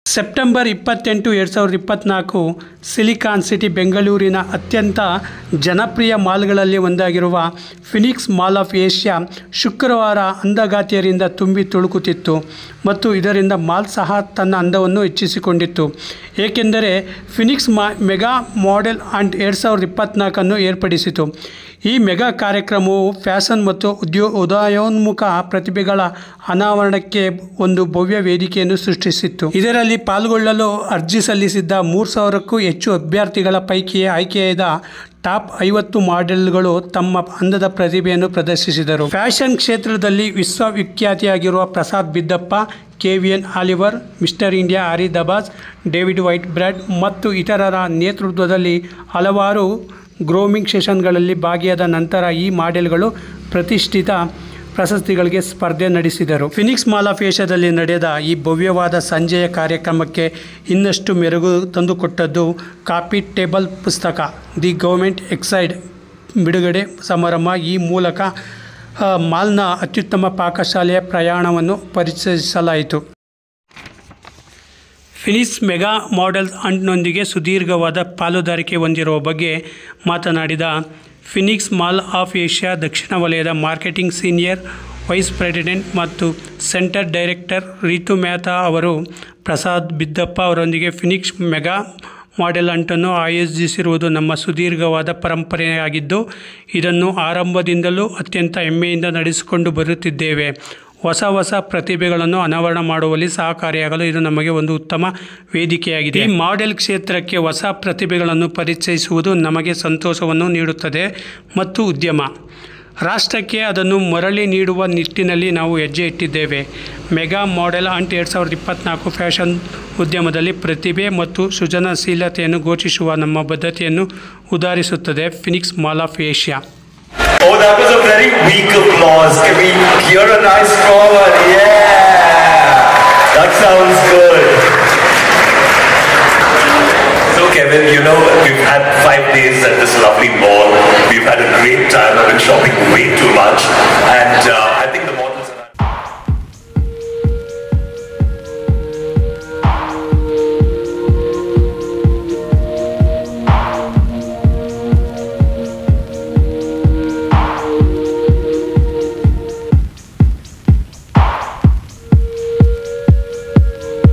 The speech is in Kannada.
ಸೆಪ್ಟೆಂಬರ್ ಇಪ್ಪತ್ತೆಂಟು ಎರಡು ಸಾವಿರದ ಇಪ್ಪತ್ತ್ನಾಲ್ಕು ಸಿಲಿಕಾನ್ ಸಿಟಿ ಬೆಂಗಳೂರಿನ ಅತ್ಯಂತ ಜನಪ್ರಿಯ ಮಾಲ್ಗಳಲ್ಲಿ ಒಂದಾಗಿರುವ ಫಿನಿಕ್ಸ್ ಮಾಲ್ ಆಫ್ ಏಷ್ಯಾ ಶುಕ್ರವಾರ ಅಂದಗಾತಿಯರಿಂದ ತುಂಬಿ ತುಳುಕುತ್ತಿತ್ತು ಮತ್ತು ಇದರಿಂದ ಮಾಲ್ ಸಹ ತನ್ನ ಅಂದವನ್ನು ಹೆಚ್ಚಿಸಿಕೊಂಡಿತ್ತು ಏಕೆಂದರೆ ಫಿನಿಕ್ಸ್ ಮಾ ಮೆಗಾ ಮಾಡೆಲ್ ಅಂಡ್ ಎರಡು ಸಾವಿರದ ಇಪ್ಪತ್ತ್ನಾಲ್ಕನ್ನು ಏರ್ಪಡಿಸಿತು ಈ ಮೆಗಾ ಕಾರ್ಯಕ್ರಮವು ಫ್ಯಾಷನ್ ಮತ್ತು ಉದ್ಯೋ ಉದಯೋನ್ಮುಖ ಪ್ರತಿಭೆಗಳ ಅನಾವರಣಕ್ಕೆ ಒಂದು ಭವ್ಯ ವೇದಿಕೆಯನ್ನು ಸೃಷ್ಟಿಸಿತ್ತು ಇದರಲ್ಲಿ ಪಾಲ್ಗೊಳ್ಳಲು ಅರ್ಜಿ ಸಲ್ಲಿಸಿದ್ದ ಮೂರು ಸಾವಿರಕ್ಕೂ ಹೆಚ್ಚು ಅಭ್ಯರ್ಥಿಗಳ ಪೈಕಿ ಆಯ್ಕೆಯಾದ ಟಾಪ್ ಐವತ್ತು ಮಾಡೆಲ್ಗಳು ತಮ್ಮ ಅಂದದ ಪ್ರತಿಭೆಯನ್ನು ಪ್ರದರ್ಶಿಸಿದರು ಫ್ಯಾಷನ್ ಕ್ಷೇತ್ರದಲ್ಲಿ ವಿಶ್ವವಿಖ್ಯಾತಿಯಾಗಿರುವ Prasad Bidappa K V N Oliver mister India Ari Dabas David White Brad ಮತ್ತು ಇತರರ ನೇತೃತ್ವದಲ್ಲಿ ಹಲವಾರು ಗ್ರೋಮಿಂಗ್ ಸೆಷನ್ಗಳಲ್ಲಿ ಭಾಗಿಯಾದ ನಂತರ ಈ ಮಾಡೆಲ್ಗಳು ಪ್ರತಿಷ್ಠಿತ ಪ್ರಶಸ್ತಿಗಳಿಗೆ ಸ್ಪರ್ಧೆ ನಡೆಸಿದರು ಫಿನಿಕ್ಸ್ ಮಾಲ್ ಆಫ್ ಏಷ್ಯಾದಲ್ಲಿ ನಡೆದ ಈ ಭವ್ಯವಾದ ಸಂಜೆಯ ಕಾರ್ಯಕ್ರಮಕ್ಕೆ ಇನ್ನಷ್ಟು ಮೆರುಗು ತಂದುಕೊಟ್ಟದ್ದು ಕಾಪಿ ಟೇಬಲ್ ಪುಸ್ತಕ ದಿ ಗೌರ್ಮೆಂಟ್ ಎಕ್ಸೈಡ್ ಬಿಡುಗಡೆ ಸಮಾರಂಭ ಈ ಮೂಲಕ ಆ, ಮಾಲ್ನ ಅತ್ಯುತ್ತಮ ಪಾಕಶಾಲೆಯ ಪ್ರಯಾಣವನ್ನು ಪರಿಚಯಿಸಲಾಯಿತು ಫಿನಿಕ್ಸ್ ಮೆಗಾ ಮಾಡೆಲ್ ಅಂಟ್ನೊಂದಿಗೆ ಸುದೀರ್ಘವಾದ ಪಾಲುದಾರಿಕೆ ಹೊಂದಿರುವ ಬಗ್ಗೆ ಮಾತನಾಡಿದ ಫಿನಿಕ್ಸ್ ಮಾಲ್ ಆಫ್ ಏಷ್ಯಾ ದಕ್ಷಿಣ ವಲಯದ ಮಾರ್ಕೆಟಿಂಗ್ ಸೀನಿಯರ್ ವೈಸ್ ಪ್ರೆಸಿಡೆಂಟ್ ಮತ್ತು ಸೆಂಟರ್ ಡೈರೆಕ್ಟರ್ ರೀತು ಮೆಹ್ತಾ ಅವರು ಪ್ರಸಾದ್ ಬಿದ್ದಪ್ಪ ಅವರೊಂದಿಗೆ ಫಿನಿಕ್ಸ್ ಮೆಗಾ ಮಾಡೆಲ್ ಅಂಟನ್ನು ಆಯೋಜಿಸಿರುವುದು ನಮ್ಮ ಸುದೀರ್ಘವಾದ ಪರಂಪರೆಯಾಗಿದ್ದು ಇದನ್ನು ಆರಂಭದಿಂದಲೂ ಅತ್ಯಂತ ಹೆಮ್ಮೆಯಿಂದ ನಡೆಸಿಕೊಂಡು ಬರುತ್ತಿದ್ದೇವೆ ಹೊಸ ಹೊಸ ಪ್ರತಿಭೆಗಳನ್ನು ಅನಾವರಣ ಮಾಡುವಲ್ಲಿ ಸಹಕಾರಿಯಾಗಲು ಇದು ನಮಗೆ ಒಂದು ಉತ್ತಮ ವೇದಿಕೆಯಾಗಿದೆ ಈ ಮಾಡೆಲ್ ಕ್ಷೇತ್ರಕ್ಕೆ ಹೊಸ ಪ್ರತಿಭೆಗಳನ್ನು ಪರಿಚಯಿಸುವುದು ನಮಗೆ ಸಂತೋಷವನ್ನು ನೀಡುತ್ತದೆ ಮತ್ತು ಉದ್ಯಮ ರಾಷ್ಟ್ರಕ್ಕೆ ಅದನ್ನು ಮರಳಿ ನೀಡುವ ನಿಟ್ಟಿನಲ್ಲಿ ನಾವು ಹೆಜ್ಜೆ ಇಟ್ಟಿದ್ದೇವೆ ಮೆಗಾ ಮಾಡೆಲ್ ಅಂಟ್ ಎರಡು ಸಾವಿರದ ಇಪ್ಪತ್ತ್ನಾಲ್ಕು ಫ್ಯಾಷನ್ ಉದ್ಯಮದಲ್ಲಿ ಪ್ರತಿಭೆ ಮತ್ತು ಸೃಜನಶೀಲತೆಯನ್ನು ಘೋಷಿಸುವ ನಮ್ಮ ಬದ್ಧತೆಯನ್ನು ಉದಾಹರಿಸುತ್ತದೆ Phoenix mall of Asia Oh, that was a very weak applause. Can we hear a nice strong one? Yeah! That sounds good. So, Kevin, you know, we've had five days at this lovely mall. We've had a great time. I've been shopping way too